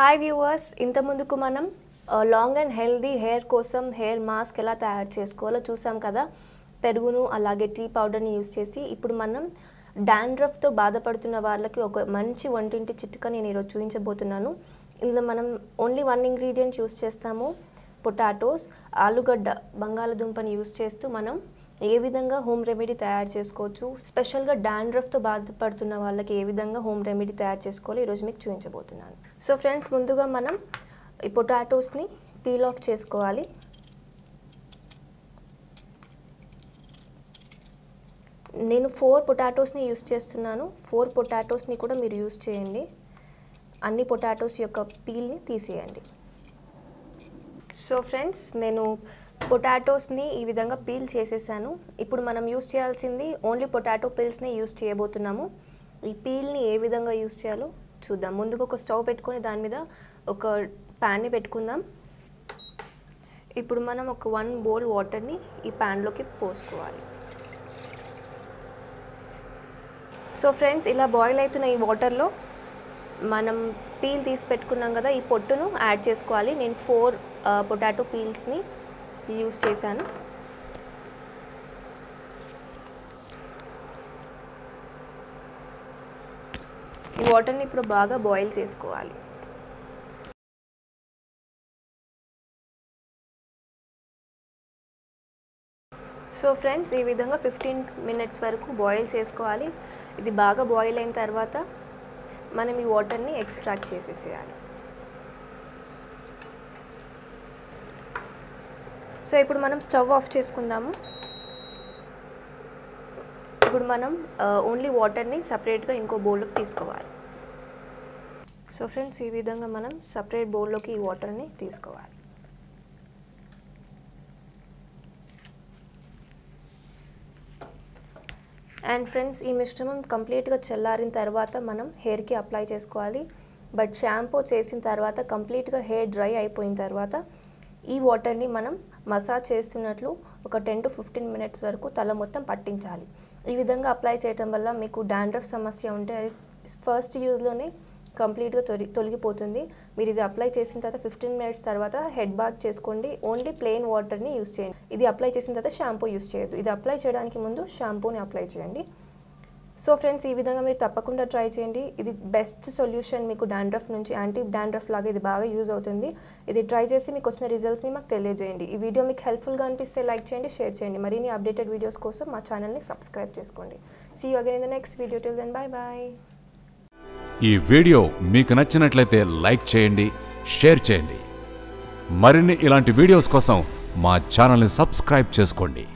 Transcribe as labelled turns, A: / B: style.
A: hi viewers ఇంత ముందుకు మనం లాంగ్ అండ్ హెల్దీ హెయిర్ కోసం హెయిర్ మాస్క్ ఎలా తయారు చేసుకోవాలో చూసాం కదా పెరుగును అలాగే టీ పౌడర్ని యూస్ చేసి ఇప్పుడు మనం డాండ్రఫ్తో బాధపడుతున్న వాళ్ళకి ఒక మంచి వంటింటి చిట్కా నేను ఈరోజు చూపించబోతున్నాను ఇందులో మనం ఓన్లీ వన్ ఇంగ్రీడియంట్ యూస్ చేస్తాము పొటాటోస్ ఆలుగడ్డ బంగాళదుంపని యూస్ చేస్తూ మనం ఏ విధంగా హోమ్ రెమెడీ తయారు చేసుకోవచ్చు స్పెషల్గా డాండ్రఫ్తో బాధపడుతున్న వాళ్ళకి ఏ విధంగా హోమ్ రెమెడీ తయారు చేసుకోవాలో ఈరోజు మీకు చూపించబోతున్నాను సో ఫ్రెండ్స్ ముందుగా మనం ఈ పొటాటోస్ని పీల్ ఆఫ్ చేసుకోవాలి నేను ఫోర్ పొటాటోస్ని యూస్ చేస్తున్నాను ఫోర్ పొటాటోస్ని కూడా మీరు యూస్ చేయండి అన్ని పొటాటోస్ యొక్క పీల్ని తీసేయండి సో ఫ్రెండ్స్ నేను పొటాటోస్ని ఈ విధంగా పీల్ చేసేసాను ఇప్పుడు మనం యూస్ చేయాల్సింది ఓన్లీ పొటాటో పీల్స్ని యూస్ చేయబోతున్నాము ఈ పీల్ని ఏ విధంగా యూస్ చేయాలో చూద్దాం ముందుగా ఒక స్టవ్ పెట్టుకొని దాని మీద ఒక ప్యాన్ని పెట్టుకుందాం ఇప్పుడు మనం ఒక వన్ బౌల్ వాటర్ని ఈ ప్యాన్లోకి పోసుకోవాలి సో ఫ్రెండ్స్ ఇలా బాయిల్ అవుతున్న ఈ వాటర్లో మనం పీల్ తీసి పెట్టుకున్నాం కదా ఈ పొట్టును యాడ్ చేసుకోవాలి నేను ఫోర్ పొటాటో పీల్స్ని యూస్ చేశాను ఈ వాటర్ని ఇప్పుడు బాగా బాయిల్ చేసుకోవాలి సో ఫ్రెండ్స్ ఈ విధంగా ఫిఫ్టీన్ మినిట్స్ వరకు బాయిల్ చేసుకోవాలి ఇది బాగా బాయిల్ అయిన తర్వాత మనం ఈ వాటర్ని ఎక్స్ట్రాక్ట్ చేసేసేయాలి సో ఇప్పుడు మనం స్టవ్ ఆఫ్ చేసుకుందాము ఇప్పుడు మనం ఓన్లీ వాటర్ని సపరేట్గా ఇంకో బౌల్లోకి తీసుకోవాలి సో ఫ్రెండ్స్ ఈ విధంగా మనం సపరేట్ బౌల్లోకి ఈ వాటర్ని తీసుకోవాలి అండ్ ఫ్రెండ్స్ ఈ మిశ్రమం కంప్లీట్గా చల్లారిన తర్వాత మనం హెయిర్కి అప్లై చేసుకోవాలి బట్ షాంపూ చేసిన తర్వాత కంప్లీట్గా హెయిర్ డ్రై అయిపోయిన తర్వాత ఈ వాటర్ని మనం మసాజ్ చేస్తున్నట్లు ఒక టెన్ టు ఫిఫ్టీన్ మినిట్స్ వరకు తల మొత్తం పట్టించాలి ఈ విధంగా అప్లై చేయటం వల్ల మీకు డాండ్రఫ్ సమస్య ఉంటే అది ఫస్ట్ యూజ్లోనే కంప్లీట్గా తొలి తొలగిపోతుంది మీరు ఇది అప్లై చేసిన తర్వాత ఫిఫ్టీన్ మినిట్స్ తర్వాత హెడ్ బాత్ చేసుకోండి ఓన్లీ ప్లెయిన్ వాటర్ని యూస్ చేయండి ఇది అప్లై చేసిన తర్వాత షాంపూ యూస్ చేయొద్దు ఇది అప్లై చేయడానికి ముందు షాంపూని అప్లై చేయండి సో ఫ్రెండ్స్ ఈ విధంగా మీరు తప్పకుండా ట్రై చేయండి ఇది బెస్ట్ సొల్యూషన్ మీకు డాండ్రఫ్ నుంచి యాంటీ డాండ్రఫ్ లాగా ఇది బాగా యూజ్ అవుతుంది ఇది ట్రై చేసి మీకు వచ్చిన రిజల్ట్స్ని మాకు తెలియజేయండి ఈ వీడియో మీకు హెల్ప్ఫుల్గా అనిపిస్తే లైక్ చేయండి షేర్ చేయండి మరిన్ని అప్డేటెడ్ వీడియోస్ కోసం మా ఛానల్ని సబ్స్క్రైబ్ చేసుకోండి see you again in the next video till then bye bye
B: ఈ వీడియో మీకు నచ్చినట్లయితే లైక్ చేయండి షేర్ చేయండి మరిన్ని ఇలాంటి వీడియోస్ కోసం మా ఛానల్ని సబ్స్క్రైబ్ చేసుకోండి